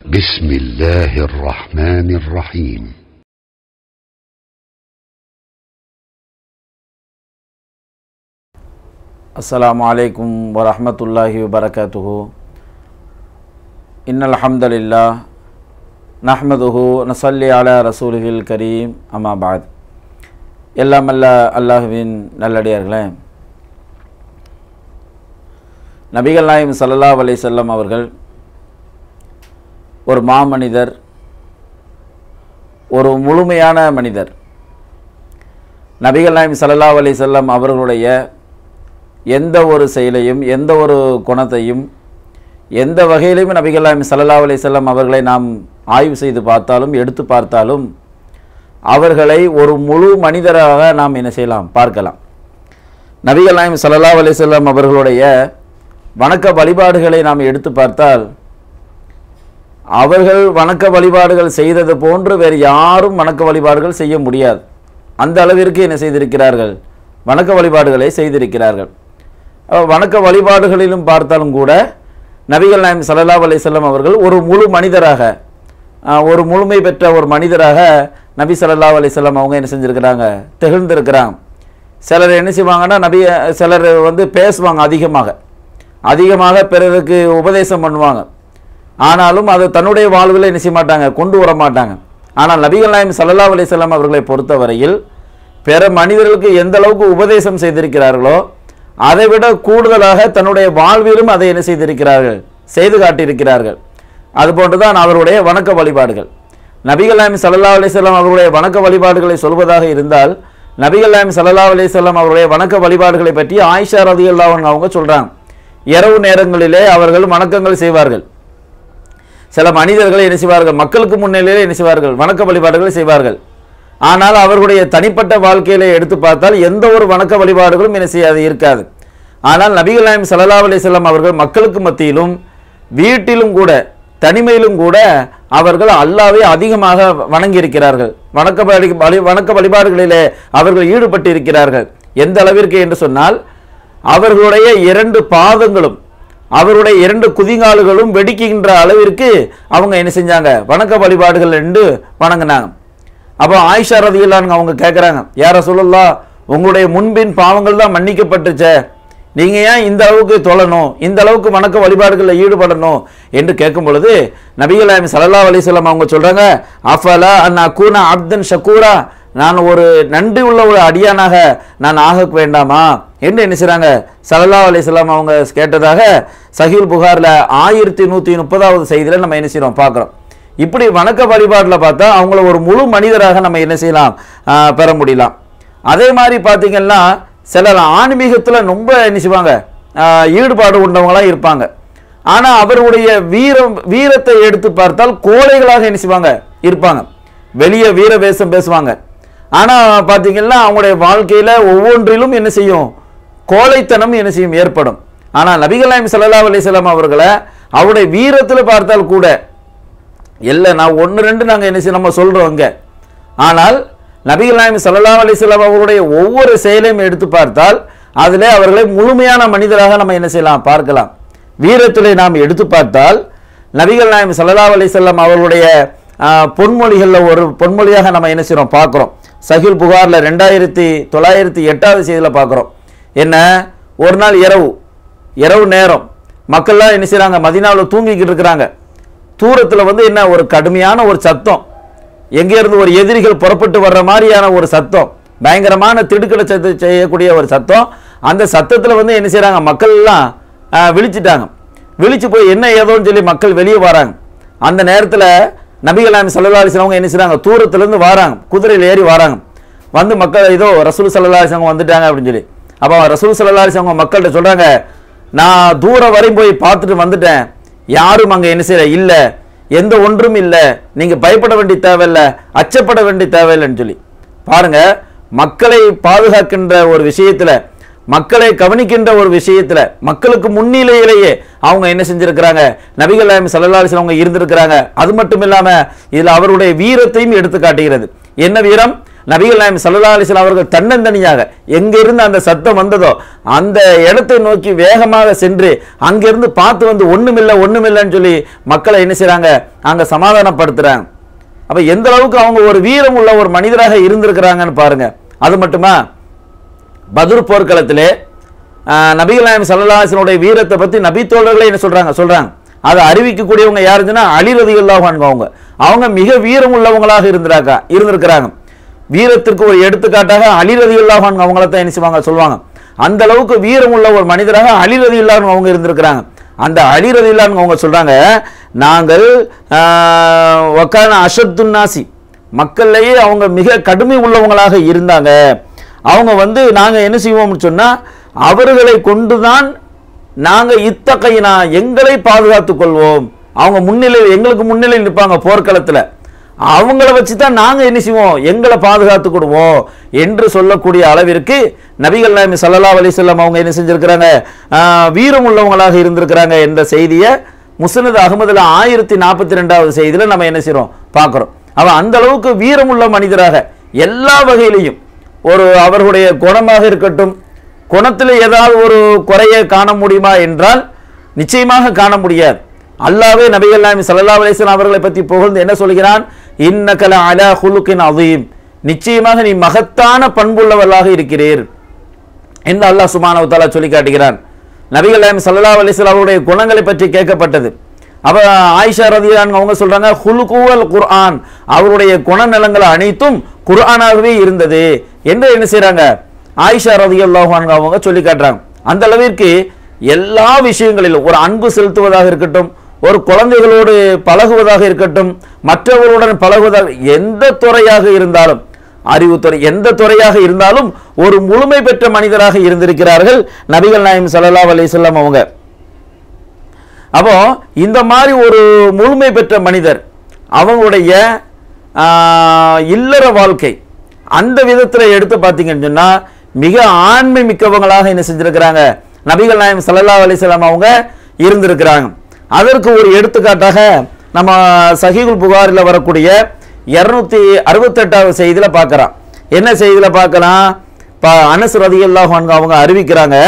بسم الله الرحمن الرحيم السلام عليكم ورحمة الله وبركاته إن الحمد لله نحمده نصلي على رسوله الكريم أما بعد எல்லாம் அல்ல அல்லாஹுவின் நல்லடியார்களே நபிகள் நாயம் சல்லல்லா அலை செல்லம் அவர்கள் ஒரு மாமனிதர் ஒரு முழுமையான மனிதர் நபிகள் நாயம் சல்லல்லா அலை செல்லம் அவர்களுடைய எந்த ஒரு செயலையும் எந்த ஒரு குணத்தையும் எந்த வகையிலையும் நபிகள் நாயம் சல்லல்லா அலை செல்லம் அவர்களை நாம் ஆய்வு செய்து பார்த்தாலும் எடுத்து பார்த்தாலும் அவர்களை ஒரு முழு மனிதராக நாம் என்ன செய்யலாம் பார்க்கலாம் நபிகள் நாயம் சல்லல்லா அலை செல்லம் அவர்களுடைய வணக்க வழிபாடுகளை நாம் எடுத்து பார்த்தால் அவர்கள் வணக்க வழிபாடுகள் செய்தது போன்று வேறு யாரும் வணக்க வழிபாடுகள் செய்ய முடியாது அந்த அளவிற்கு என்ன செய்திருக்கிறார்கள் வணக்க வழிபாடுகளை செய்திருக்கிறார்கள் அப்ப வணக்க வழிபாடுகளிலும் பார்த்தாலும் கூட நபிகள் நாயம் சல்லல்லா அலைஹிஸ்ஸலாம் அவர்கள் ஒரு முழு மனிதராக ஆஹ், ஒரு முழுமை பெற்ற ஒரு மனிதராக நபி சல்லல்லா அலைஹிஸ்ஸலாம் அவங்க என்ன செஞ்சுருக்கிறாங்க திகழ்ந்திருக்கிறாங்க சிலர் என்ன செய்வாங்கன்னா நபி சிலர் வந்து பேசுவாங்க அதிகமாக அதிகமாக பிறருக்கு உபதேசம் பண்ணுவாங்க ஆனாலும் அது தன்னுடைய வாழ்வில் என்ன செய்ய மாட்டாங்க கொண்டு வர மாட்டாங்க ஆனால் நபிகள் நாயம் சல்லல்லா அலிசல்லாம் அவர்களை பொறுத்தவரையில் பிற மனிதர்களுக்கு எந்த அளவுக்கு உபதேசம் செய்திருக்கிறார்களோ அதை விட கூடுதலாக தன்னுடைய வாழ்விலும் அதை என்ன செய்திருக்கிறார்கள் செய்து காட்டியிருக்கிறார்கள் அதுபோன்றுதான் அவருடைய வணக்க வழிபாடுகள் நபிகள் நாயம் சல்லல்லா அலிசல்லாம் அவருடைய வணக்க வழிபாடுகளை சொல்வதாக இருந்தால் நபிகள் நாயம் சல்லல்லா அலிசல்லாம் அவருடைய வணக்க வழிபாடுகளை பற்றி ஆயிஷா ரதியல்லா அவங்க சொல்றாங்க இரவு நேரங்களிலே அவர்கள் வணக்கங்கள் செய்வார்கள் சில மனிதர்களை என்ன செய்வார்கள் மக்களுக்கு முன்னிலையிலே என்ன செய்வார்கள் வணக்க வழிபாடுகளை செய்வார்கள் ஆனால் அவர்களுடைய தனிப்பட்ட வாழ்க்கையில எடுத்து பார்த்தால் எந்த ஒரு வணக்க வழிபாடுகளும் என்ன செய்யாது இருக்காது ஆனால் நபிகள் நாயம் சல்லா அலிசல்லாம் அவர்கள் மக்களுக்கு மத்தியிலும் வீட்டிலும் கூட தனிமையிலும் கூட அவர்கள் அல்லாவை அதிகமாக வணங்கி இருக்கிறார்கள் வணக்க வழி வழி- வணக்க வழிபாடுகளிலே அவர்கள் ஈடுபட்டு இருக்கிறார்கள் எந்த அளவிற்கு என்று சொன்னால் அவர்களுடைய இரண்டு பாதங்களும் அவருடைய இரண்டு குதிங்கால்களும் வெடிக்கின்ற அளவிற்கு அவங்க என்ன செஞ்சாங்க வணக்க வழிபாடுகள் என்று வணங்கினாங்க அப்போ ஆயிஷா ரதியில்லான்னு அவங்க கேட்குறாங்க யார சொல்லலாம் உங்களுடைய முன்பின் பாவங்கள் தான் மன்னிக்கப்பட்டுச்சே நீங்க ஏன் இந்த அளவுக்கு தொழணும் இந்த அளவுக்கு வணக்க வழிபாடுகளில் ஈடுபடணும் என்று கேட்கும் பொழுது நபிகள் நாயகம் ஸல்லல்லாஹு அலைஹி வஸல்லம் அவங்க சொல்றாங்க அஃபலா அன் அகூன அப்தன் ஷக்கூரா நான் ஒரு நன்றி உள்ள ஒரு அடியானாக நான் ஆக வேண்டாமா என்று என்ன செய்றாங்க ஸல்லல்லாஹு அலைஹி வஸல்லம் அவங்க கேட்டதாக சஹீல் புகார்ல ஆயிரத்தி நூற்றி முப்பதாவது செய்தியில் நம்ம என்ன செய்றோம் பார்க்குறோம் இப்படி வணக்க வழிபாட்டில் பார்த்தா அவங்கள ஒரு முழு மனிதராக நம்ம என்ன செய்யலாம் ஆஹ் பெற முடியலாம் அதே மாதிரி பார்த்தீங்கன்னா சிலர் ஆன்மீகத்தில் ரொம்ப என்ன செய்வாங்க ஆஹ் ஈடுபாடு கொண்டவங்களாம் இருப்பாங்க ஆனால் அவருடைய வீரம் வீரத்தை எடுத்து பார்த்தால் கோழைகளாக என்ன செய்வாங்க இருப்பாங்க வெளியே வீர வேஷம் பேசுவாங்க ஆனால் பார்த்தீங்கன்னா அவங்களுடைய வாழ்க்கையில் ஒவ்வொன்றிலும் என்ன செய்யும் கோழைத்தனம் என்ன செய்யும் ஏற்படும் ஆனால் நபிகள் நாயம் ஸல்லல்லாஹு அலைஹி வஸல்லம் அவர்களை அவருடைய வீரத்தில் பார்த்தால் கூட இல்லை நான் ஒன்று ரெண்டு நாங்கள் என்ன செய்ய நம்ம சொல்கிறோம் இங்கே ஆனால் நபிகள் நாயம் ஸல்லல்லாஹு அலைஹி வஸல்லம் அவருடைய ஒவ்வொரு செயலையும் எடுத்து பார்த்தால் அதிலே அவர்களை முழுமையான மனிதராக நம்ம என்ன செய்யலாம் பார்க்கலாம் வீரத்திலே நாம் எடுத்து பார்த்தால் நபிகள் நாயம் ஸல்லல்லாஹு அலைஹி வஸல்லம் அவர்களுடைய ஆஹ், பொன்மொழிகளில் ஒரு பொன்மொழியாக நம்ம என்ன செய்கிறோம் பார்க்குறோம் சஹில் புகாரில் ரெண்டாயிரத்தி தொள்ளாயிரத்தி எட்டாவது செய்தியில் பார்க்குறோம் என்ன ஒரு நாள் இரவு இரவு நேரம் மக்கள்லாம் என்ன செய்கிறாங்க மதினாவில் தூங்கிக்கிட்டு இருக்கிறாங்க தூரத்தில் வந்து என்ன ஒரு கடுமையான ஒரு சத்தம் எங்கே இருந்து ஒரு எதிரிகள் புறப்பட்டு வர்ற மாதிரியான ஒரு சத்தம் பயங்கரமான திடுக்கிட சத்து செய்யக்கூடிய ஒரு சத்தம் அந்த சத்தத்தில் வந்து என்ன செய்கிறாங்க மக்கள் எல்லாம் ஆஹ், விழிச்சிட்டாங்க விழிச்சு போய் என்ன ஏதோன்னு சொல்லி மக்கள் வெளியே வராங்க அந்த நேரத்தில் நபிகள் நாயம் சல்லா அலிஸ்லாம் என்ன செய்கிறாங்க தூரத்துலேருந்து வராங்க குதிரையில் ஏறி வராங்க வந்து மக்கள் ஏதோ ரசூல் சல்லா அலிஸ்லாம் வந்துட்டாங்க அப்படின்னு சொல்லி அப்போ ரசூல் சல்லா அலிஸ்லாம் மக்கள்கிட்ட சொல்கிறாங்க நான் தூரம் வரையும் போய் பார்த்துட்டு வந்துட்டேன் யாரும் அங்கே என்ன செய்யற இல்லை எந்த ஒன்றும் இல்லை நீங்கள் பயப்பட வேண்டிய தேவையில்லை அச்சப்பட வேண்டிய தேவையில்லைன்னு சொல்லி பாருங்க மக்களை பாதுகாக்கின்ற ஒரு விஷயத்துல மக்களை கவனிக்கின்ற ஒரு விஷயத்துல மக்களுக்கு முன்னிலையிலேயே அவங்க என்ன செஞ்சிருக்கிறாங்க நபிகள் நாயம் ஸல்லல்லாஹு அலைஹி வஸல்லம் அவங்க இருந்திருக்கிறாங்க அது மட்டும் இல்லாம இதுல அவருடைய வீரத்தையும் எடுத்து காட்டுகிறது என்ன வீரம் நபிகள் நாயம் சல்லா அலிஸ்லாம் அவர்கள் தன்னந்தனியாக எங்கிருந்து அந்த சத்தம் வந்ததோ அந்த இடத்தை நோக்கி வேகமாக சென்று அங்கிருந்து பார்த்து வந்து ஒண்ணுமில்லை ஒண்ணுமில்லைன்னு சொல்லி மக்களை என்ன செய்றாங்க அங்க சமாதானப்படுத்துறாங்க அப்ப எந்த அளவுக்கு அவங்க ஒரு வீரம் உள்ள ஒரு மனிதராக இருந்திருக்கிறாங்கன்னு பாருங்க அது மட்டுமா பதுர் போர்க்களத்திலே ஆஹ், நபிகள் நாயம் சல்லாஹனுடைய வீரத்தை பத்தி நபி தோழர்களே என்ன சொல்றாங்க சொல்றாங்க அதை அறிவிக்கக்கூடியவங்க யாருன்னா அலி ரதியுல்லாஹ் அவங்க அவங்க மிக வீரம் உள்ளவங்களாக இருந்திருக்கா இருந்திருக்கிறாங்க வீரத்திற்கு ஒரு எடுத்துக்காட்டாக அலி ரதியுல்லாஹ் அவங்கள தான் என்ன செய்வாங்க சொல்லுவாங்க அந்த அளவுக்கு வீரம் உள்ள ஒரு மனிதராக அலி ரதியுல்லாஹ் அவங்க இருந்திருக்கிறாங்க அந்த அலி ரதியுல்லாஹ் அவங்க சொல்றாங்க நாங்கள் ஆஹ், வக்கான அஷத்துன் நாசி மக்கள்லேயே அவங்க மிக கடுமை உள்ளவங்களாக இருந்தாங்க அவங்க வந்து நாங்க என்ன செய்வோம்னு சொன்னா அவர்களை கொண்டுதான் நாங்க இத்தகையினா எங்களை பாதுகாத்துக் கொள்வோம் அவங்க முன்னிலையில் எங்களுக்கு முன்னிலையில் நிற்பாங்க போர்க்களத்துல அவங்கள வச்சு தான் நாங்க என்ன செய்வோம் எங்களை பாதுகாத்துக் கொள்வோம் என்று சொல்லக்கூடிய அளவிற்கு நபிகள் நாயகம் ஸல்லல்லாஹு அலைஹி வஸல்லம் அவங்க என்ன செஞ்சிருக்கிறாங்க ஆஹ், வீரம் உள்ளவங்களாக இருந்திருக்கிறாங்க என்ற செய்தியை முஸ்னத் அகமதுல ஆயிரத்தி நாற்பத்தி ரெண்டாவது செய்தியில நம்ம என்ன செய்றோம் பார்க்கிறோம் அவன் அந்த அளவுக்கு வீரமுள்ள மனிதராக எல்லா வகையிலையும் ஒரு அவர்களுடைய குணமாக இருக்கட்டும் குணத்தில் ஏதாவது ஒரு குறையை காண முடியுமா என்றால் நிச்சயமாக காண முடியாது அல்லாவே நபிகள் நாயகம் ஸல்லல்லாஹு அலைஹி வஸல்லம் அவர்களை பற்றி புகழ்ந்து என்ன சொல்கிறான் இன்னகல அலா ஹுலுக்கின் அதீம் நிச்சயமாக நீ மகத்தான பண்புள்ளவர்களாக இருக்கிறீர் என்று அல்லாஹ் சுப்ஹானஹு வ தஆலா சொல்லி காட்டுகிறான் நபிகள் நாயகம் ஸல்லல்லாஹு அலைஹி வஸல்லம் அவருடைய குணங்களை பற்றி கேட்கப்பட்டது அவ ஆயிஷா ரதியான் அவங்க சொல்றாங்க ஹுலுகுவல் குர்ஆன் அவருடைய குணநலங்கள் அனைத்தும் குர்ஆனாகவே இருந்தது என்று என்ன செய்றாங்க ஆயிஷா ரதியல்லாஹு அன்ஹா அவங்க சொல்லி காட்டுறாங்க அந்த அளவிற்கு எல்லா விஷயங்களிலும் ஒரு அன்பு செலுத்துவதாக இருக்கட்டும் ஒரு குழந்தைகளோடு பழகுவதாக இருக்கட்டும் மற்றவர்களுடன் பழகுவதாக எந்த துறையாக இருந்தாலும் அறிவுத்துறை எந்த துறையாக இருந்தாலும் ஒரு முழுமை பெற்ற மனிதராக இருந்திருக்கிறார்கள் நபிகள் நாயம் ஸல்லல்லாஹு அலைஹி வஸல்லம் அவங்க அப்போ இந்த மாதிரி ஒரு முழுமை பெற்ற மனிதர் அவங்களுடைய ஆஹ், இல்லற வாழ்க்கை அந்த விதத்தில் எடுத்து பார்த்தீங்கன்னு சொன்னா மிக ஆண்மை மிக்கவங்களாக என்ன செஞ்சிருக்கிறாங்க நபிகள் நாயம் ஸல்லல்லாஹு அலைஹி வஸல்லம் அவங்க இருந்திருக்கிறாங்க அதற்கு ஒரு எடுத்துக்காட்டாக நம்ம சஹீகுல் புகாரில் வரக்கூடிய இருநூத்தி அறுபத்தெட்டாவது செய்தியில பார்க்கலாம் என்ன செய்தியில பார்க்கலாம் ப அனஸ் ரதியல்லாஹு அன்ஹு அவங்க அறிவிக்கிறாங்க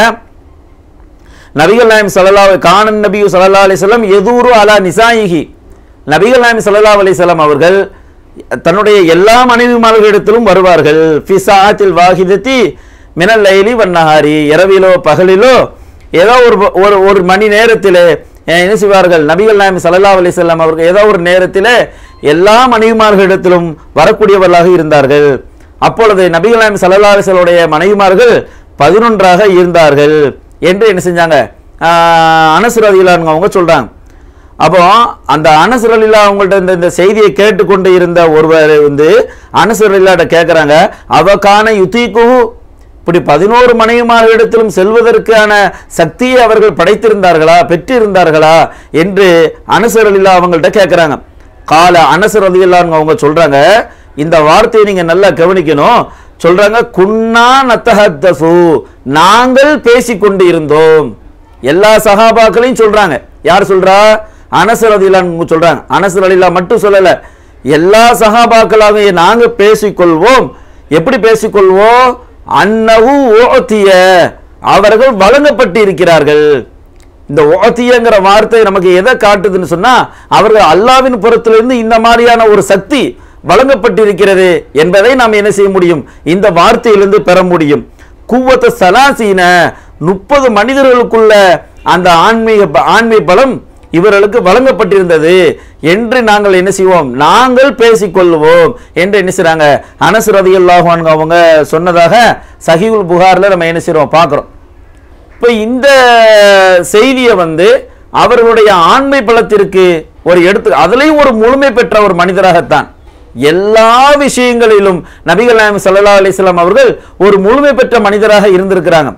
நபிகள் நாயம் ஸல்லல்லாஹு கானன் நபியு ஸல்லல்லாஹு அலைஹி வஸல்லம் எதூரு அலா நிசாயிஹி நபிகள் நாயம் ஸல்லல்லாஹு அலைஹி வஸல்லம் அவர்கள் தன்னுடைய எல்லா மனைவிமார்களிடத்திலும் வருவார்கள் ஃபி ஸாஅத்தில் வாஹிதத்தி மினல் லைலி வன்னஹாரி இரவிலோ பகலிலோ ஏதோ ஒரு ஒரு ஒரு மணி நேரத்திலே அஹ், என்ன செய்வார்கள் நபிகள் நாயம் ஸல்லல்லாஹு அலைஹி வஸல்லம் அவர்கள் ஏதோ ஒரு நேரத்திலே எல்லா மனைவிமார்களிடத்திலும் வரக்கூடியவர்களாக இருந்தார்கள் அப்பொழுது நபிகள் நாயம் ஸல்லல்லாஹு அலைஹி வஸல்லுடைய மனைவிமார்கள் பதினொன்றாக இருந்தார்கள் என்று என்ன செஞ்சாங்க அனசுரதியிலாங்க அவங்க சொல்றாங்க அப்போ அந்த அனசுரலிலா அவங்கள்ட்ட இந்த இந்த செய்தியை கேட்டுக்கொண்டு இருந்த ஒருவர் வந்து அனசுரலிலாட்ட கேட்குறாங்க அவக்கான யுத்திக்கு இப்படி பதினோரு மனைவிமார்களிடத்திலும் செல்வதற்கான சக்தியை அவர்கள் படைத்திருந்தார்களா பெற்றிருந்தார்களா என்று அனசுரலிலா அவங்கள்ட்ட கேட்குறாங்க கால அனசுரலிலாங்க அவங்க சொல்றாங்க இந்த வார்த்தையை நீங்க நல்லா கவனிக்கணும் சொல்றாங்க குன்னா நத்தஹத்தசு நாங்கள் பேசிக்கொண்டு இருந்தோம் எல்லா சகாபாக்களையும் சொல்றாங்க யார் சொல்றா அனசர் அலிலான் சொல்றாங்க அனசர் அலிலா மட்டும் சொல்லல எல்லா சகாபாக்களாக நாங்க பேசிக்கொள்வோம் எப்படி பேசிக்கொள்வோம் அன்னவு ஓத்திய அவர்கள் வழங்கப்பட்டு இருக்கிறார்கள் இந்த ஓத்தியங்கிற வார்த்தை நமக்கு எதை காட்டுதுன்னு சொன்னா அவர்கள் அல்லாவின் புறத்திலிருந்து இந்த மாதிரியான ஒரு சக்தி வழங்கப்பட்டிருக்கிறது என்பதை நாம் என்ன செய்ய முடியும் இந்த வார்த்தையிலிருந்து பெற முடியும் குவத்த சலாசீன முப்பது மனிதர்களுக்குள்ள அந்த ஆன்மீக ப- ஆன்மீக பலம் இவர்களுக்கு வழங்கப்பட்டிருந்தது என்று நாங்கள் என்ன செய்வோம் நாங்கள் பேசிக்கொள்வோம் என்று என்ன செய்றாங்க அனஸ் ரதியல்லாஹு அன்ஹு அவங்க சொன்னதாக சஹீவுல் புகார்ல நம்ம என்ன செய்றோம் பார்க்குறோம் இப்போ இந்த செய்தியை வந்து அவர்களுடைய ஆண்மை பலத்திற்கு ஒரு எடுத்து அதுலேயும் ஒரு முழுமை பெற்ற ஒரு மனிதராகத்தான் எல்லா விஷயங்களிலும் நபிகள் நாயம் ஸல்லல்லாஹு அலைஹி வஸல்லம் அவர்கள் ஒரு முழுமை பெற்ற மனிதராக இருந்திருக்கிறாங்க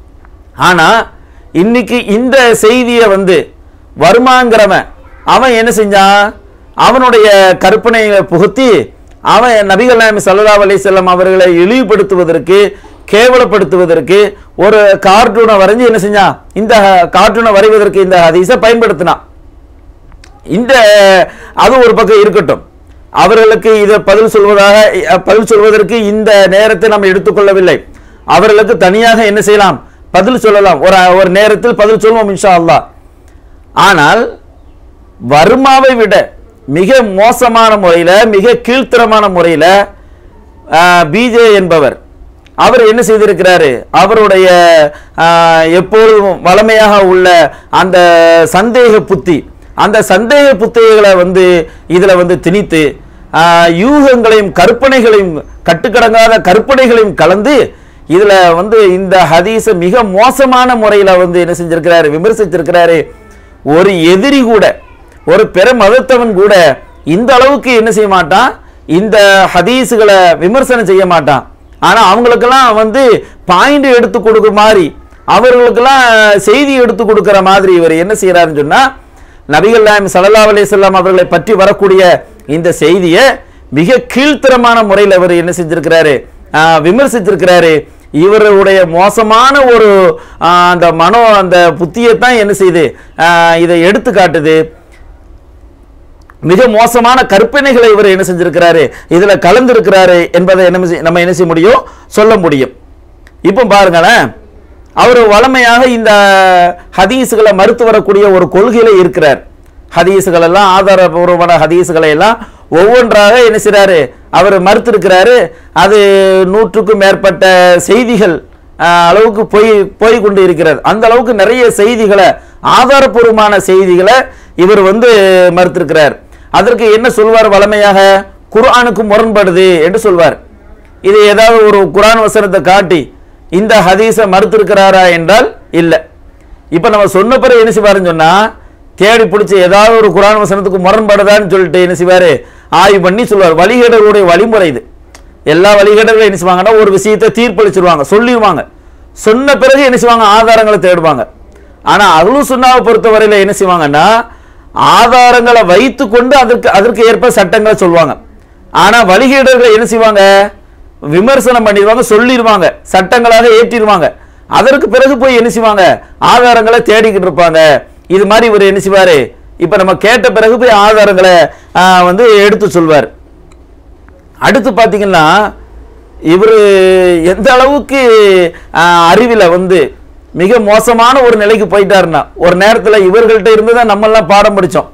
ஆனா இன்னைக்கு இந்த செய்தியை வந்து வருமாங்கிறவன் அவன் என்ன செஞ்சான் அவனுடைய கற்பனையை புகுத்தி அவன் நபிகள் நாயம் ஸல்லல்லாஹு அலைஹி வஸல்லம் அவர்களை இழிவுபடுத்துவதற்கு கேவலப்படுத்துவதற்கு ஒரு கார்ட்டூனை வரைஞ்சு என்ன செஞ்சான் இந்த கார்ட்டூனை வரைவதற்கு இந்த ஹதீஸை பயன்படுத்தினான் இந்த அது ஒரு பக்கம் இருக்கட்டும் அவர்களுக்கு இதை பதில் சொல்வதாக அஹ், பதில் சொல்வதற்கு இந்த நேரத்தை நாம் எடுத்துக்கொள்ளவில்லை அவர்களுக்கு தனியாக என்ன செய்யலாம் பதில் சொல்லலாம் ஒரு ஒரு நேரத்தில் பதில் சொல்வோம் இன்ஷா அல்லாஹ் ஆனால் வர்மாவை விட மிக மோசமான முறையில் மிக கீழ்த்தரமான முறையில் பிஜே என்பவர் அவர் என்ன செய்திருக்கிறாரு அவருடைய ஆஹ், எப்பொழுதும் வளமையாக உள்ள அந்த சந்தேக புத்தி அந்த சந்தேக புத்திகளை வந்து இதில் வந்து திணித்து ஆஹ், யூகங்களையும் கற்பனைகளையும் கட்டுக்கடங்காத கற்பனைகளையும் கலந்து இதுல வந்து இந்த ஹதீஸை மிக மோசமான முறையில் வந்து என்ன செஞ்சிருக்கிறாரு விமர்சிச்சிருக்கிறாரு ஒரு எதிரி கூட ஒரு பெற மதத்தவன் கூட இந்த அளவுக்கு என்ன செய்ய மாட்டான் இந்த ஹதீஸுகளை விமர்சனம் செய்ய மாட்டான் ஆனா அவங்களுக்கெல்லாம் வந்து பாயிண்ட் எடுத்து கொடுக்குற மாதிரி அவர்களுக்கெல்லாம் செய்தி எடுத்து கொடுக்கிற மாதிரி இவர் என்ன செய்யறாருன்னு சொன்னா நபிகள் நாயம் ஸல்லல்லாஹு அலைஹி வஸல்லம் அவர்களை பற்றி வரக்கூடிய இந்த செய்தியை மிக கீழ்த்தரமான முறையில் அவர் என்ன செஞ்சிருக்கிறாரு ஆஹ் விமர்சித்திருக்கிறாரு இவருடைய மோசமான ஒரு ஆஹ் அந்த மனோ அந்த புத்தியை தான் என்ன செய்யுது ஆஹ் இதை எடுத்து காட்டுது மிக மோசமான கற்பனைகளை இவர் என்ன செஞ்சிருக்கிறாரு இதுல கலந்திருக்கிறாரு என்பதை என்ன செய்- நம்ம என்ன செய்ய முடியும் சொல்ல முடியும் இப்போ பாருங்களேன் அவர் வளமையாக இந்த ஹதீஸுகளை மறுத்து வரக்கூடிய ஒரு கொள்கையில இருக்கிறார் ஹதீஸுகள் எல்லாம் ஆதாரபூர்வமான ஹதீஸுகளை எல்லாம் ஒவ்வொன்றாக என்ன செய்றாரு அவர் மறுத்திருக்கிறாரு அது நூற்றுக்கும் மேற்பட்ட செய்திகள் ஆஹ், அளவுக்கு போய் போய் கொண்டு இருக்கிறது அந்த அளவுக்கு நிறைய செய்திகளை ஆதாரபூர்வமான செய்திகளை இவர் வந்து மறுத்திருக்கிறார் அதற்கு என்ன சொல்வார் வளமையாக குர்ஆனுக்கு முரண்படுது என்று சொல்வார் இது ஏதாவது ஒரு குர்ஆன் வசனத்தை காட்டி இந்த ஹதீஸை மறுத்திருக்கிறாரா என்றால் இல்லை இப்போ நம்ம சொன்ன பிறகு என்ன செய்வாருன்னு சொன்னா தேடி பிடிச்சி ஏதாவது ஒரு குர்ஆன் வசனத்துக்கு முரண்படுதான்னு சொல்லிட்டு என்ன செய்வாரு ஆய்வு பண்ணி சொல்வார் வழிகேடர்களுடைய வழிமுறை இது எல்லா வழிகேடர்களும் என்ன செய்வாங்கன்னா ஒரு விஷயத்தை தீர்ப்பளிச்சிருவாங்க சொல்லிடுவாங்க சொன்ன பிறகு என்ன செய்வாங்க ஆதாரங்களை தேடுவாங்க ஆனா அகலு சுண்ணாவை பொறுத்தவரையில என்ன செய்வாங்கன்னா ஆதாரங்களை வைத்துக்கொண்டு அதற்கு அதற்கு ஏற்ப சட்டங்களை சொல்லுவாங்க ஆனா வழிகேடர்கள் என்ன செய்வாங்க விமர்சனம் பண்ணிடுவாங்க சொல்லிடுவாங்க சட்டங்களாக ஏற்றிடுவாங்க அதற்கு பிறகு போய் என்ன செய்வாங்க ஆதாரங்களை தேடிக்கிட்டு இருப்பாங்க இது மாதிரி இவர் என்ன செய்வாரு இப்ப நம்ம கேட்ட பிறகு போய் ஆதாரங்களை ஆஹ், வந்து எடுத்து சொல்வார் அடுத்து பார்த்தீங்கன்னா இவர் எந்த அளவுக்கு அறிவில் வந்து மிக மோசமான ஒரு நிலைக்கு போயிட்டாருன்னா ஒரு நேரத்தில் இவர்கள்ட்ட இருந்து தான் நம்மெல்லாம் பாடம் படித்தோம்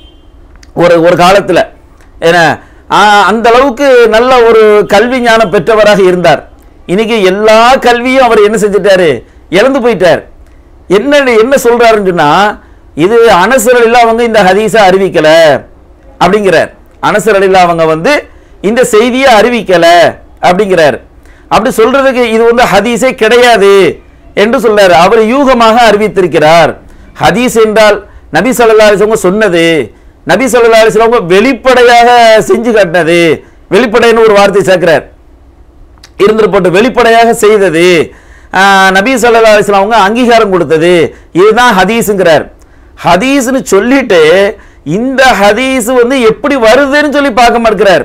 ஒரு ஒரு காலத்தில் ஏன்னா ஆஹ், அந்த அளவுக்கு நல்ல ஒரு கல்வி ஞானம் பெற்றவராக இருந்தார் இன்னைக்கு எல்லா கல்வியும் அவர் என்ன செஞ்சிட்டாரு இழந்து போயிட்டார் என்ன என்ன சொல்றாருன்னு சொன்னா இது அனசரல் இல்ல அவங்க இந்த ஹதீஸை அறிவிக்கல அப்படிங்கிறார் அனசரல் இல்ல அவங்க வந்து இந்த செய்தியை அறிவிக்கல அப்படிங்கிறார் அப்படி சொல்றதுக்கு இது வந்து ஹதீஸே கிடையாது என்று சொல்றாரு அவர் யூகமாக அறிவித்திருக்கிறார் ஹதீஸ் என்றால் நபி ஸல்லல்லாஹு அலைஹி வஸல்லம் சொன்னது நபி ஸல்லல்லாஹு அலைஹி வஸல்லம் வெளிப்படையாக செஞ்சு காட்டினது வெளிப்படைன்னு ஒரு வார்த்தை சேர்க்கிறார் இருந்துட்டு போட்டு வெளிப்படையாக செய்தது ஆஹ், நபி ஸல்லல்லாஹு அலைஹி வஸல்லம் அவங்க அங்கீகாரம் கொடுத்தது இதுதான் ஹதீஸுங்கிறார் ஹதீஸ்னு சொல்லிட்டு இந்த ஹதீஸ் வந்து எப்படி வருதுன்னு சொல்லி பார்க்க மாட்டேங்கிறார்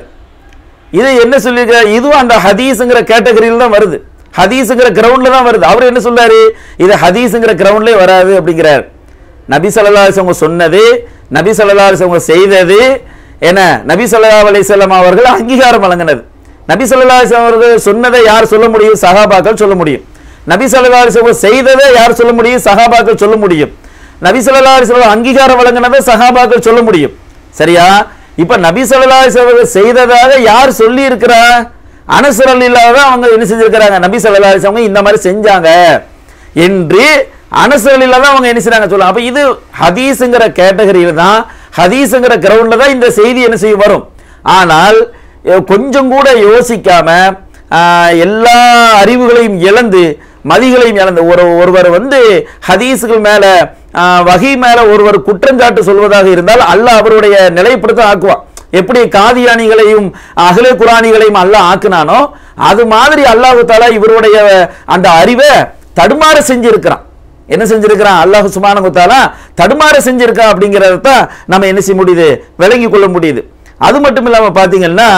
இது என்ன சொல்லியிருக்காரு இதுவும் அந்த ஹதீஸுங்கிற கேட்டகரியில் தான் வருது ஹதீஸுங்கிற கிரவுண்ட்ல தான் வருது அவர் என்ன சொல்றாரு இது ஹதீஸுங்கிற கிரவுண்ட்லேயே வராது அப்படிங்கிறார் நபி ஸல்லல்லாஹு அலைஹி வஸல்லம் சொன்னது நபி ஸல்லல்லாஹு அலைஹி வஸல்லம் செய்தது என நபி ஸல்லல்லாஹு அலைஹி வஸல்லம் அவர்கள் அங்கீகாரம் வழங்கினது நபி ஸல்லல்லாஹு அலைஹி வஸல்லம் அவர்கள் சொன்னதை யார் சொல்ல முடியும் சஹாபாக்கள் சொல்ல முடியும் நபி ஸல்லல்லாஹு அலைஹி வஸல்லம் செய்ததை யார் சொல்ல முடியும் சஹாபாக்கள் சொல்ல முடியும் நபி ஸல்லல்லாஹு அலைஹி வஸல்லம் அங்கீகாரம் வழங்கினதை சஹாபாக்கள் சொல்ல முடியும் சரியா இப்ப நபி ஸல்லல்லாஹு அலைஹி வஸல்லம் செய்ததாக யார் சொல்லி இருக்கிறா அனசரல் இல்லாத அவங்க என்ன செஞ்சிருக்கிறாங்க நபி ஸல்லல்லாஹு அலைஹி வஸல்லம் இந்த மாதிரி செஞ்சாங்க என்று அனசரல் இல்லாத அவங்க என்ன செய்றாங்க சொல்லுவாங்க அப்ப இது ஹதீஸுங்கிற கேட்டகரியில தான் ஹதீஸுங்கிற கிரவுண்ட்ல தான் இந்த செய்தி என்ன செய்ய வரும் ஆனால் அஹ், கொஞ்சம் கூட யோசிக்காம ஆஹ், எல்லா அறிவுகளையும் இழந்து மதிகளையும் இழந்து ஒரு ஒருவர் வந்து ஹதீஸுகள் மேல ஆஹ், வகை மேல ஒருவர் குற்றஞ்சாட்டு சொல்வதாக இருந்தால் அல்லாஹ் அவருடைய நிலைப்படுத்த ஆக்குவான் எப்படி காதியானிகளையும் அகலே குரானிகளையும் அல்லாஹ் ஆக்குனானோ அது மாதிரி அல்லாஹு தாலா இவருடைய அந்த அறிவை தடுமாற செஞ்சிருக்கிறான் என்ன செஞ்சிருக்கிறான் அல்லாஹ் சுப்ஹானஹு தாலா தடுமாற செஞ்சிருக்கான் அப்படிங்கிறத தான் நம்ம என்ன செய்ய முடியுது விளங்கி கொள்ள முடியுது அது மட்டும் இல்லாம பாத்தீங்கன்னா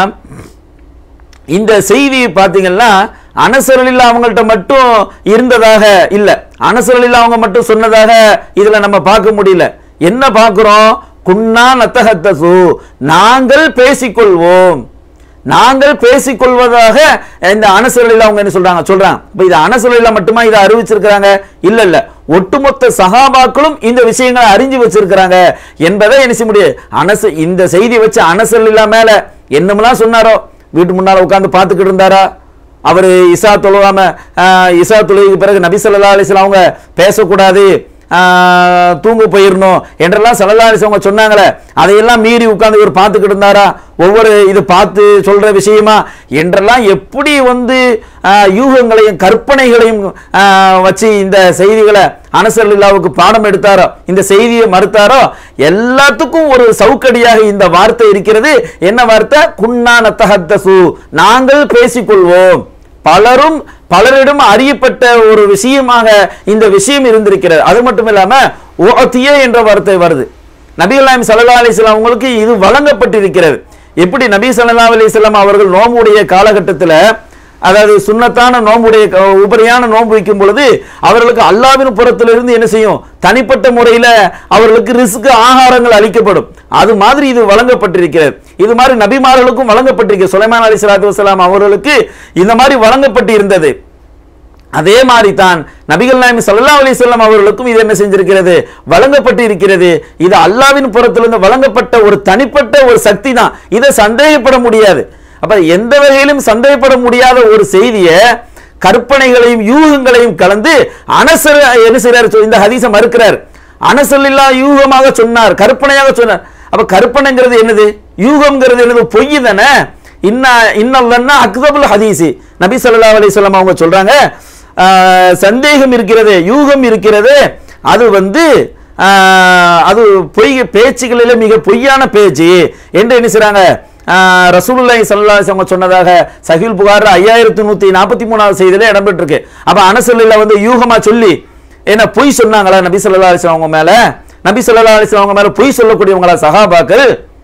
இந்த செய்தி பார்த்தீங்கன்னா அனசரலில் அவங்கள்ட்ட மட்டும் இருந்ததாக இல்லை அனசரலில் அவங்க மட்டும் சொன்னதாக இதில் நம்ம பார்க்க முடியல என்ன பார்க்குறோம் குன்னா நத்தகத்தசு நாங்கள் பேசிக்கொள்வோம் நாங்கள் பேசிக்கொள்வதாக இந்த அனசரில் அவங்க என்ன சொல்றாங்க சொல்றாங்க இப்ப இது அனசரில் மட்டுமா இதை அறிவிச்சிருக்கிறாங்க இல்ல இல்ல ஒட்டுமொத்த சகாபாக்களும் இந்த விஷயங்களை அறிஞ்சு வச்சிருக்கிறாங்க என்பதை என்ன செய்ய முடியும் அனச இந்த செய்தி வச்சு அனசரில்லா மேல என்னமெல்லாம் சொன்னாரோ வீட்டு முன்னால உட்கார்ந்து பார்த்துக்கிட்டு இருந்தாரா அவர் இசா தொழுவாம ஆஹ், இசா தொழுகைக்கு பிறகு நபி ஸல்லல்லாஹு அலைஹி வஸல்லம் அவங்க பேசக்கூடாது ஆஹ், தூங்க போயிடணும் என்றெல்லாம் ஸல்லல்லாஹு அலைஹி வஸல்லம் அவங்க சொன்னாங்களே அதையெல்லாம் மீறி உட்கார்ந்து இவர் பார்த்துக்கிட்டு இருந்தாரா ஒவ்வொரு இது பார்த்து சொல்ற விஷயமா என்றெல்லாம் எப்படி வந்து ஆஹ், யூகங்களையும் கற்பனைகளையும் ஆஹ், வச்சு இந்த செய்திகளை அனசர்லில்லாவுக்கு பாடம் எடுத்தாரோ இந்த செய்தியை மறுத்தாரோ எல்லாத்துக்கும் ஒரு சவுக்கடியாக இந்த வார்த்தை இருக்கிறது என்ன வார்த்தை குன்னான தஹத்தசு நாங்கள் பேசிக்கொள்வோம் பலரும் பலரிடம் அறியப்பட்ட ஒரு விஷயமாக இந்த விஷயம் இருந்திருக்கிறது அது மட்டும் இல்லாம ஓத்தியே என்ற வார்த்தை வருது நபிகள்நாயம் சல்லா அலிஸ்லாம் அவங்களுக்கு இது வழங்கப்பட்டிருக்கிறது எப்படி நபி ஸல்லல்லாஹு அலைஹி வஸல்லம் அவர்கள் நோம்புடைய காலகட்டத்தில் அதாவது சுன்னத்தான நோம்புடைய க- உபரியான நோன்பு வைக்கும் பொழுது அவர்களுக்கு அல்லாவின் புறத்திலிருந்து என்ன செய்யும் தனிப்பட்ட முறையில் அவர்களுக்கு ரிஸ்க் ஆகாரங்கள் அளிக்கப்படும் அது மாதிரி இது வழங்கப்பட்டிருக்கிறது இது மாதிரி நபிமார்களுக்கும் வழங்கப்பட்டிருக்கு சுலைமான் அலி சலாத்து வசலாம் அவர்களுக்கு இந்த மாதிரி வழங்கப்பட்டு இருந்தது அதே மாதிரி தான் நபிகள் நாயகம் ஸல்லல்லாஹு அலைஹி வஸல்லம் அவர்களுக்கும் இது என்ன செஞ்சிருக்கிறது வழங்கப்பட்டு இருக்கிறது இது அல்லாவின் புறத்திலிருந்து வழங்கப்பட்ட ஒரு தனிப்பட்ட ஒரு சக்தி தான் இதை சந்தேகப்பட முடியாது அப்ப எந்த வகையிலும் சந்தேகப்பட முடியாத ஒரு செய்தியை கற்பனைகளையும் யூகங்களையும் கலந்து அனசர் என்ன செய்றாரு சொ- இந்த ஹதீஸை மறுக்கிறார் அனசல்லில்லா யூகமாக சொன்னார் கற்பனையாக சொன்னார் அப்ப கற்பனைங்கிறது என்னது யூகம்ங்கிறது என்னது பொய் தானே இன்ன இன்னல்லன்னா அக்தபுல் ஹதீசி நபி ஸல்லல்லாஹு அலைஹி வஸல்லம் அவங்க சொல்றாங்க ஆஹ், சந்தேகம் இருக்கிறது யூகம் இருக்கிறது அது வந்து ஆஹ், அது பொய் பேச்சுகளில மிக பொய்யான பேச்சு என்று என்ன செய்றாங்க ஆஹ், ரசூலுல்லாஹி ஸல்லல்லாஹு அலைஹி வஸல்லம் சொன்னதாக சஹீல் புகார் ஐயாயிரத்தி நூத்தி நாற்பத்தி மூணாவது செய்தியில இடம்பெற்றிருக்கு அப்ப அனசல்ல வந்து யூகமா சொல்லி என்ன பொய் சொன்னாங்களா நபி ஸல்லல்லாஹு அலைஹி வஸல்லம் அவங்க மேல நபி ஸல்லல்லாஹு அலைஹி வஸல்லம் அவங்க மேல பொய் சொல்லக்கூடியவங்களா சஹாபாக்கள்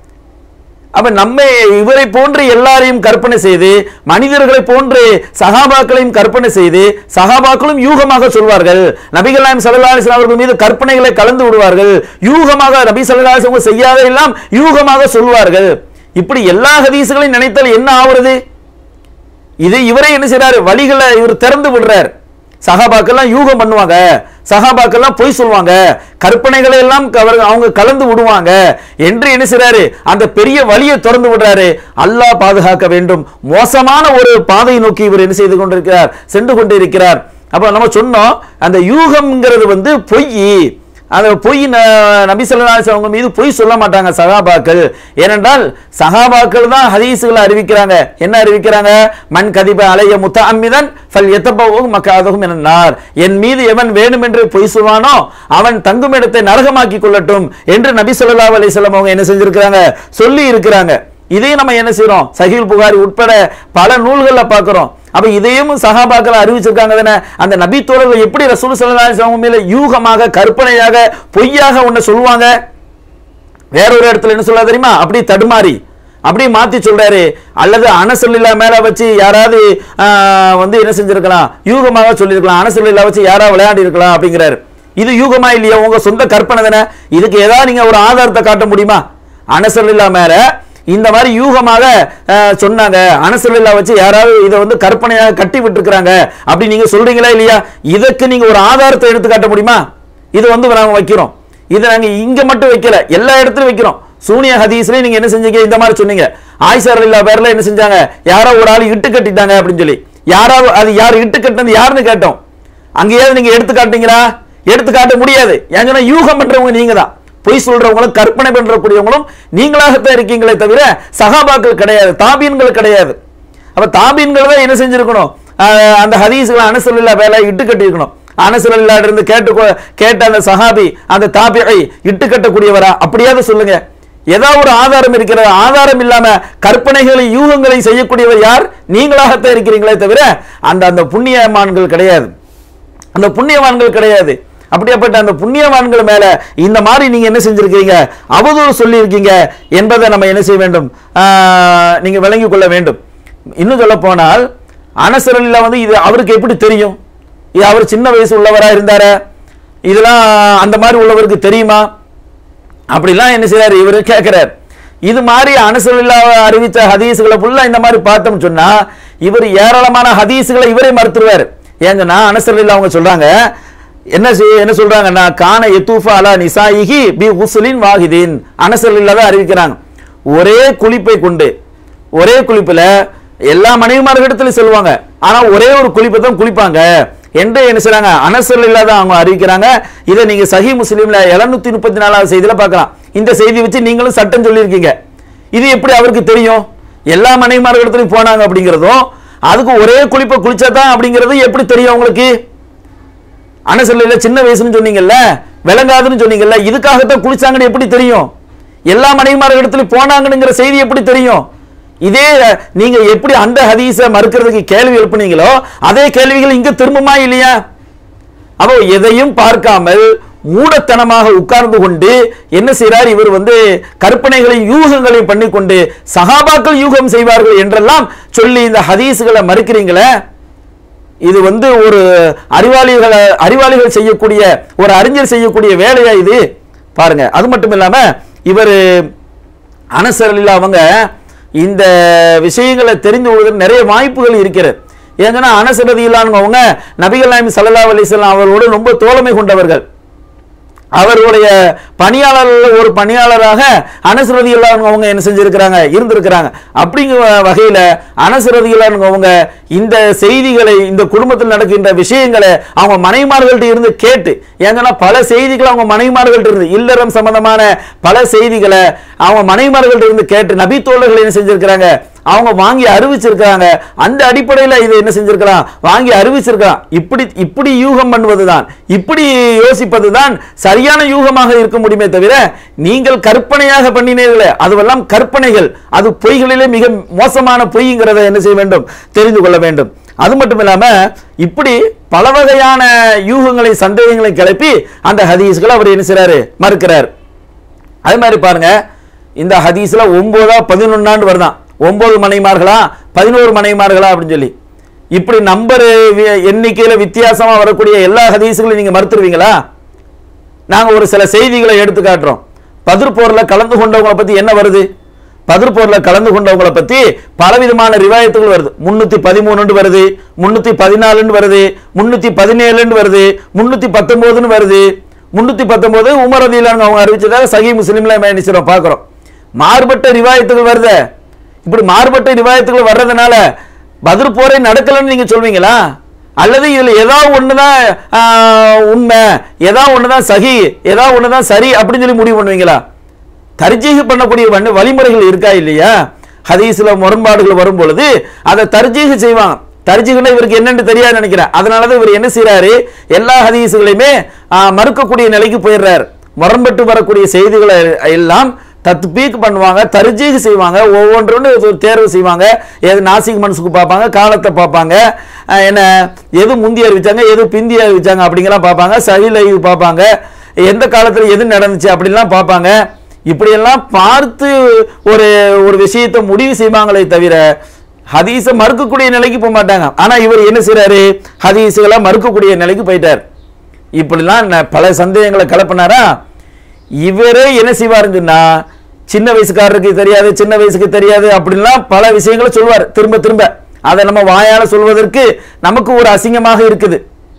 அப்ப நம்மை இவரை போன்று எல்லாரையும் கற்பனை செய்து மனிதர்களை போன்று சகாபாக்களையும் கற்பனை செய்து சகாபாக்களும் யூகமாக சொல்வார்கள் நபிகள் நாயம் ஸல்லல்லாஹு அலைஹி வஸல்லம் அவர்கள் மீது கற்பனைகளை கலந்து விடுவார்கள் யூகமாக நபி ஸல்லல்லாஹு அலைஹி வஸல்லம் செய்யாத எல்லாம் யூகமாக சொல்வார்கள் இப்படி எல்லா ஹதீஸ்களையும் நினைத்தால் என்ன ஆகுறது இது இவரே என்ன செய்றாரு வழிகளை இவர் திறந்து விடுறார் சகாபாக்கெல்லாம் யூகம் பண்ணுவாங்க சகாபாக்கெல்லாம் பொய் சொல்லுவாங்க கற்பனைகளை எல்லாம் அவர் அவங்க கலந்து விடுவாங்க என்று என்ன செய்றாரு அந்த பெரிய வழியை திறந்து விடுறாரு அல்லாஹ் பாதுகாக்க வேண்டும் மோசமான ஒரு பாதையை நோக்கி இவர் என்ன செய்து கொண்டிருக்கிறார் சென்று கொண்டிருக்கிறார் அப்ப நம்ம சொன்னோம் அந்த யூகம்ங்கிறது வந்து பொய் அந்த பொய் ந- நபி ஸல்லல்லாஹு அலைஹி வஸல்லம் அவங்க மீது பொய் சொல்ல மாட்டாங்க சகாபாக்கள் ஏனென்றால் சகாபாக்கள் தான் ஹதீஸ்களை அறிவிக்கிறாங்க என்ன அறிவிக்கிறாங்க மண் கதிப அலைய முத்த அம்மிதன் ஃபல் எத்தப்பவும் மக்காதகும் என்னார் என் மீது எவன் வேணும் என்று பொய் சொல்வானோ அவன் தங்கும் இடத்தை நரகமாக்கி கொள்ளட்டும் என்று நபி ஸல்லல்லாஹு அலைஹி வஸல்லம் அவங்க என்ன செஞ்சிருக்கிறாங்க சொல்லி இருக்கிறாங்க இதையும் நம்ம என்ன செய்றோம் சஹீல் புகாரி உட்பட பல நூல்கள்ல பார்க்கிறோம் அப்ப இதையும் சகாபாக்கள் அறிவிச்சிருக்காங்க தானே அந்த நபி தோழர்கள் எப்படி ரசூல் ஸல்லல்லாஹு அலைஹி வஸல்லம் மேல யூகமாக கற்பனையாக பொய்யாக ஒண்ணு சொல்லுவாங்க வேற ஒரு இடத்துல என்ன சொல்ல தெரியுமா அப்படி தடுமாறி அப்படியே மாத்தி சொல்றாரு அல்லது அனசல்லில்லா மேல வச்சு யாராவது ஆஹ், வந்து என்ன செஞ்சிருக்கலாம் யூகமாக சொல்லியிருக்கலாம் அனசல்லில்லா வச்சு யாராவது விளையாடி இருக்கலாம் அப்படிங்கிறாரு இது யூகமா இல்லையா உங்க சொந்த கற்பனை தானே இதுக்கு ஏதாவது நீங்க ஒரு ஆதாரத்தை காட்ட முடியுமா அனசல்லில்லா மேல இந்த மாதிரி யூகமாக ஆஹ், சொன்னாங்க அனசல்லில்லா வச்சு யாராவது இதை வந்து கற்பனையாக கட்டி விட்டுருக்காங்க அப்படி நீங்க சொல்றீங்களா இல்லையா இதற்கு நீங்க ஒரு ஆதாரத்தை எடுத்து காட்ட முடியுமா இது வந்து நாங்க வைக்கிறோம் இதை நாங்க இங்க மட்டும் வைக்கல எல்லா இடத்துலயும் வைக்கிறோம் சூனிய ஹதீஸ்லயும் நீங்க என்ன செஞ்சீங்க இந்த மாதிரி சொன்னீங்க ஆயிஷா இல்லா பேர்ல என்ன செஞ்சாங்க யாரோ ஒரு ஆள் இட்டு கட்டிட்டாங்க அப்படின்னு சொல்லி யாராவது அது யார் இட்டு கட்டினது யாருன்னு கேட்டோம் அங்கேயாவது நீங்க எடுத்து காட்டுங்களா எடுத்து காட்ட முடியாது ஏன் சொன்னா யூகம் பண்றவங்க நீங்க தான் பொய் சொல்றவங்களும் கற்பனை பண்றக்கூடியவங்களும் நீங்களாகத்தான் இருக்கீங்களே தவிர சகாபாக்கள் கிடையாது தாபீன்கள் கிடையாது அப்ப தாபீன்கள் தான் என்ன செஞ்சிருக்கணும் ஆஹ் அந்த ஹதீஸ்களை அனசலில்லா வேலை இட்டு கட்டியிருக்கணும் அனசலில்லா இருந்து கேட்டு கொ- கேட்ட அந்த சஹாபி அந்த தாபியை இட்டு கட்டக்கூடியவரா அப்படியாவது சொல்லுங்க ஏதாவது ஒரு ஆதாரம் இருக்கிறது ஆதாரம் இல்லாம கற்பனைகளை யூகங்களை செய்யக்கூடியவர் யார் நீங்களாகத்தான் இருக்கிறீங்களே தவிர அந்த அந்த புண்ணியமான்கள் கிடையாது அந்த புண்ணியவான்கள் கிடையாது அப்படியாப்பட்ட அந்த புண்ணியவான்கள் மேல இந்த மாதிரி நீங்க என்ன செஞ்சிருக்கீங்க அவதூறு சொல்லியிருக்கீங்க என்பதை நம்ம என்ன செய்ய வேண்டும் ஆஹ், நீங்க விளங்கிக் கொள்ள வேண்டும் இன்னும் சொல்ல போனால் அனசரல்ல வந்து இது அவருக்கு எப்படி தெரியும் இது அவர் சின்ன வயசு உள்ளவரா இருந்தாரா இதெல்லாம் அந்த மாதிரி உள்ளவருக்கு தெரியுமா அப்படிலாம் என்ன செய்றாரு இவரு கேட்கிறார் இது மாதிரி அனுசரில்லா அறிவித்த ஹதீஸ்களை ஃபுல்லா இந்த மாதிரி பார்த்தோம்னு சொன்னா இவர் ஏராளமான ஹதீஸ்களை இவரே மறுத்துருவார் ஏங்கன்னா அனுசரில்லா அவங்க சொல்றாங்க என்ன செய்ய என்ன சொல்றாங்கன்னா கான எத்தூஃபா அலா நிசாயிஹி பி உசுலின் வாஹிதீன் அனசரில்லா தான் அறிவிக்கிறாங்க ஒரே குளிப்பை கொண்டு ஒரே குளிப்புல எல்லா மனைவிமார்களிடத்திலும் சொல்லுவாங்க ஆனா ஒரே ஒரு குளிப்பை தான் குளிப்பாங்க என்று என்ன செய்றாங்க அனசல் இல்லாத அவங்க அறிவிக்கிறாங்க இதை நீங்க சஹி முஸ்லீம்ல எழுநூத்தி முப்பத்தி நாலாவது செய்தியில பார்க்கலாம் இந்த செய்தி வச்சு நீங்களும் சட்டம் சொல்லியிருக்கீங்க இது எப்படி அவருக்கு தெரியும் எல்லா மனைவிமார்களிடத்திலும் போனாங்க அப்படிங்கிறதும் அதுக்கு ஒரே குளிப்பை குளிச்சாதான் அப்படிங்கிறது எப்படி தெரியும் உங்களுக்கு அனசல்ல சின்ன வயசுன்னு சொன்னீங்கல்ல விளங்காதுன்னு சொன்னீங்கல்ல இதுக்காகத்தான் குளிச்சாங்கன்னு எப்படி தெரியும் எல்லா மனைவிமார்களிடத்துல போனாங்கங்கிற செய்தி எப்படி தெரியும் இதே நீங்க எப்படி அந்த ஹதீஸை மறுக்கிறதுக்கு கேள்வி எழுப்புனீங்களோ அதே கேள்விகள் இங்க திரும்புமா இல்லையா அப்போ எதையும் பார்க்காமல் மூடத்தனமாக உட்கார்ந்து கொண்டு என்ன செய்றார் இவர் வந்து கற்பனைகளையும் யூகங்களையும் பண்ணிக்கொண்டு சகாபாக்கள் யூகம் செய்வார்கள் என்றெல்லாம் சொல்லி இந்த ஹதீஸ்களை மறுக்கிறீங்களே இது வந்து ஒரு அறிவாளிகளை அறிவாளிகள் செய்யக்கூடிய ஒரு அறிஞர் செய்யக்கூடிய வேலையா இது பாருங்க அது மட்டும் இல்லாம இவர் அனசரில் அவங்க இந்த விஷயங்களை தெரிந்து கொள்வதற்கு நிறைய வாய்ப்புகள் இருக்கிறது ஏங்கன்னா அனசரதி இல்லாதவங்க நபிகள் நாயம் சல்லா அலிஸ்லாம் அவர்களோடு ரொம்ப தோழமை கொண்டவர்கள் அவர்களுடைய பணியாளர்கள் ஒரு பணியாளராக அனசரதி அவங்க என்ன செஞ்சிருக்கிறாங்க இருந்திருக்கிறாங்க அப்படிங்கிற வகையில அனசரதி அவங்க இந்த செய்திகளை இந்த குடும்பத்தில் நடக்கின்ற விஷயங்களை அவங்க மனைவிமார்கள்ட்ட இருந்து கேட்டு ஏங்கன்னா பல செய்திகள் அவங்க மனைவிமார்கள்ட்ட இருந்து இல்லறம் சம்பந்தமான பல செய்திகளை அவங்க மனைவிமார்கள்ட்ட இருந்து கேட்டு நபி தோழர்கள் என்ன செஞ்சிருக்கிறாங்க அவங்க வாங்கி அறிவிச்சிருக்காங்க அந்த அடிப்படையில் இதை என்ன செஞ்சிருக்கலாம் வாங்கி அறிவிச்சிருக்கலாம் இப்படி இப்படி யூகம் பண்ணுவதுதான் இப்படி யோசிப்பதுதான் சரியான யூகமாக இருக்க முடியுமே தவிர நீங்கள் கற்பனையாக பண்ணினீர்களே அதுவெல்லாம் கற்பனைகள் அது பொய்களிலே மிக மோசமான பொய்ங்கிறத என்ன செய்ய வேண்டும் தெரிந்து கொள்ள வேண்டும் அது மட்டும் இல்லாம இப்படி பல வகையான யூகங்களை சந்தேகங்களை கிளப்பி அந்த ஹதீஸ்களை அவர் என்ன செய்றாரு மறுக்கிறார் அதே மாதிரி பாருங்க இந்த ஹதீஸ்ல ஒன்பதா பதினொன்னாண்டு வருதான் ஒன்பது மனைமார்களா பதினோரு மனைமார்களா அப்படின்னு சொல்லி இப்படி நம்பர் எண்ணிக்கையில வித்தியாசமா வரக்கூடிய எல்லா ஹதீஸ்களையும் நீங்க மறுத்துருவீங்களா நாங்க ஒரு சில செய்திகளை எடுத்து காட்டுறோம் பதிர் போர்ல கலந்து கொண்டவங்களை பத்தி என்ன வருது பதிர் போர்ல கலந்து கொண்டவங்களை பத்தி பலவிதமான ரிவாயத்துகள் வருது முன்னூத்தி பதிமூணுன்னு வருது முன்னூத்தி பதினாலுன்னு வருது முன்னூத்தி பதினேழுன்னு வருது முன்னூத்தி பத்தொன்பதுன்னு வருது முன்னூத்தி பத்தொன்பது உமர் ரதியிலாங்க அவங்க அறிவிச்சதாக சகி முஸ்லீம்ல நினைச்சிடும் பார்க்கிறோம் மாறுபட்ட ரிவாயத்துகள் வருதே இப்படி மாறுபட்ட ரிவாயத்துகள் வர்றதுனால பதிர் போரே நடக்கலன்னு நீங்க சொல்வீங்களா அல்லது இதுல ஏதாவது ஒண்ணுதான் ஆஹ், உண்மை ஏதாவது ஒண்ணுதான் சகி ஏதாவது ஒண்ணுதான் சரி அப்படின்னு சொல்லி முடிவு பண்ணுவீங்களா தர்ஜீக பண்ணக்கூடிய வண்ண வழிமுறைகள் இருக்கா இல்லையா ஹதீஸ்ல முரண்பாடுகள் வரும் பொழுது அதை தர்ஜீக செய்வாங்க தர்ஜீகனா இவருக்கு என்னன்னு தெரியாது நினைக்கிறேன் அதனாலதான் இவர் என்ன செய்றாரு எல்லா ஹதீஸுகளையுமே ஆஹ், மறுக்கக்கூடிய நிலைக்கு போயிடுறாரு முரண்பட்டு வரக்கூடிய செய்திகளை எல்லாம் தத்பீக் பண்ணுவாங்க தர்ஜீக செய்வாங்க ஒவ்வொன்றொன்று ஒரு தேர்வு செய்வாங்க எது நாசிக் மனசுக்கு பார்ப்பாங்க காலத்தை பார்ப்பாங்க ஆஹ், என்ன எது முந்தி அறிவிச்சாங்க எது பிந்தி அறிவிச்சாங்க அப்படிங்கலாம் பார்ப்பாங்க சகில இது பார்ப்பாங்க எந்த காலத்துல எது நடந்துச்சு அப்படிலாம் பார்ப்பாங்க இப்படியெல்லாம் பார்த்து ஒரு ஒரு விஷயத்தை முடிவு செய்வாங்களே தவிர ஹதீஸை மறுக்கக்கூடிய நிலைக்கு போக மாட்டாங்க ஆனா இவர் என்ன செய்றாரு ஹதீஸுகளை மறுக்கக்கூடிய நிலைக்கு போயிட்டார் இப்படிலாம் ந- பல சந்தேகங்களை கலப்பினாரா இவரே என்ன செய்வாருன்னு சொன்னா சின்ன வயசுக்காரருக்கு தெரியாது சின்ன வயசுக்கு தெரியாது அப்படின்லாம் பல விஷயங்களை சொல்வார் திரும்ப திரும்ப அதை நம்ம வாயால சொல்வதற்கு நமக்கு ஒரு அசிங்கமாக இருக்குது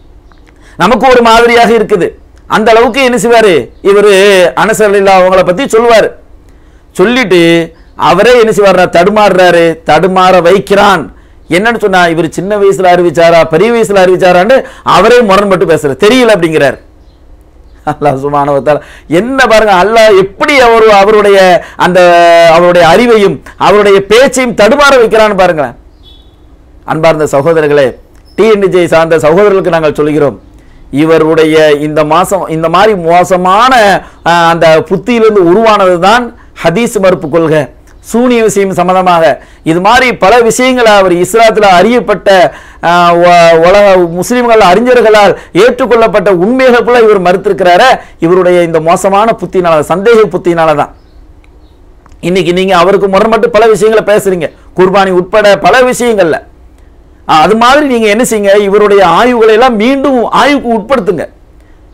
நமக்கு ஒரு மாதிரியாக இருக்குது அந்த அளவுக்கு என்ன செய்வாரு இவர் அனசரில்லா அவங்கள பத்தி சொல்லுவார் சொல்லிட்டு அவரே என்ன செய்வார் தடுமாறுறாரு தடுமாற வைக்கிறான் என்னன்னு சொன்னா இவர் சின்ன வயசுல அறிவிச்சாரா பெரிய வயசுல அறிவிச்சாரான்னு அவரே முரண்பட்டு பேசுறாரு தெரியல அப்படிங்கிறார் அல்லாஹ் சுபானவத்தால் என்ன பாருங்க அல்லாஹ் எப்படி அவர் அவருடைய அந்த அவருடைய அறிவையும் அவருடைய பேச்சையும் தடுமாற வைக்கிறான்னு பாருங்களேன் அன்பார்ந்த சகோதரர்களே டிஎன்டிஜை சார்ந்த சகோதரர்களுக்கு நாங்கள் சொல்கிறோம் இவருடைய இந்த மாசம் இந்த மாதிரி மோசமான ஆஹ், அந்த புத்தியிலிருந்து உருவானது தான் ஹதீஸ் மறுப்பு கொள்கை சூனிய விஷயம் சம்பந்தமாக இது மாதிரி பல விஷயங்களை அவர் இஸ்லாத்தில் அறியப்பட்ட ஆஹ், உ- உலக முஸ்லிம்கள் அறிஞர்களால் ஏற்றுக்கொள்ளப்பட்ட உண்மைகளுக்குள்ள இவர் மறுத்திருக்கிறார இவருடைய இந்த மோசமான புத்தினால சந்தேக புத்தினால தான் இன்னைக்கு நீங்க அவருக்கு முரண்பட்டு பல விஷயங்களை பேசுறீங்க குர்பானி உட்பட பல விஷயங்கள்ல ஆ, அது மாதிரி நீங்க என்ன செய்யுங்க இவருடைய ஆய்வுகளை எல்லாம் மீண்டும் ஆய்வுக்கு உட்படுத்துங்க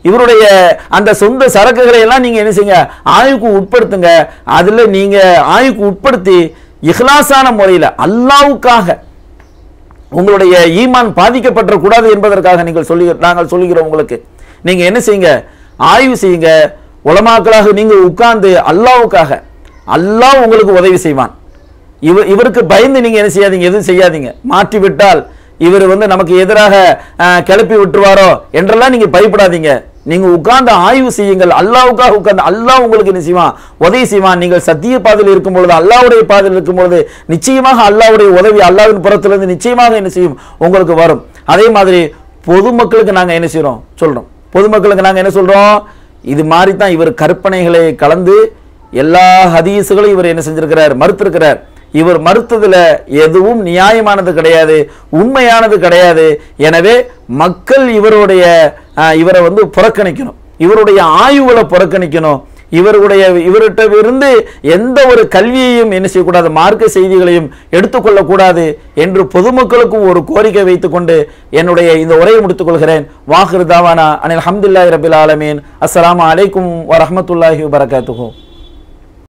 இவருடைய அந்த சொந்த சரக்குகளை எல்லாம் நீங்க என்ன செய்யுங்க ஆய்வுக்கு உட்படுத்துங்க அதுல நீங்க ஆய்வுக்கு உட்படுத்தி இஹ்லாஸான முறையில் அல்லாவுக்காக உங்களுடைய ஈமான் பாதிக்கப்பட்டக்கூடாது என்பதற்காக நீங்கள் சொல்லி நாங்கள் சொல்லுகிறோம் உங்களுக்கு நீங்க என்ன செய்யுங்க ஆய்வு செய்யுங்க உலமாக்களாக நீங்க உட்கார்ந்து அல்லாவுக்காக அல்லாஹ் உங்களுக்கு உதவி செய்வான் இவ இவருக்கு பயந்து நீங்க என்ன செய்யாதீங்க எதுவும் செய்யாதீங்க மாற்றி விட்டால் இவர் வந்து நமக்கு எதிராக அஹ், கிளப்பி விட்டுருவாரோ என்றெல்லாம் நீங்க பயப்படாதீங்க நீங்க உட்கார்ந்து ஆய்வு செய்யுங்கள் அல்லாவுக்காக உட்கார்ந்து அல்லாஹ் உங்களுக்கு என்ன செய்வான் உதவி செய்வான் நீங்கள் சத்திய பாதையில் இருக்கும் பொழுது அல்லாவுடைய பாதையில் இருக்கும் பொழுது நிச்சயமாக அல்லாவுடைய உதவி அல்லாவின் புறத்திலிருந்து நிச்சயமாக என்ன செய்யும் உங்களுக்கு வரும் அதே மாதிரி பொதுமக்களுக்கு நாங்க என்ன செய்றோம் சொல்றோம் பொதுமக்களுக்கு நாங்க என்ன சொல்றோம் இது மாதிரி தான் இவர் கற்பனைகளை கலந்து எல்லா ஹதீஸுகளும் இவர் என்ன செஞ்சிருக்கிறார் மறுத்திருக்கிறார் இவர் மறுத்ததுல எதுவும் நியாயமானது கிடையாது உண்மையானது கிடையாது எனவே மக்கள் இவருடைய அஹ், இவரை வந்து புறக்கணிக்கணும் இவருடைய ஆய்வுகளை புறக்கணிக்கணும் இவருடைய இவர்கிட்ட இருந்து எந்த ஒரு கல்வியையும் என்ன செய்யக்கூடாது மார்க்க செய்திகளையும் எடுத்துக்கொள்ளக்கூடாது என்று பொதுமக்களுக்கும் ஒரு கோரிக்கை வைத்துக்கொண்டு என்னுடைய இந்த உரையை முடித்துக் கொள்கிறேன் வாஹிர் தாவானா அனில் அஹமதுல்லாஹி ரபில் ஆலமீன் அஸ்ஸலாமு அலைக்கும் வரஹ்மத்துல்லாஹி வபரகாத்துஹு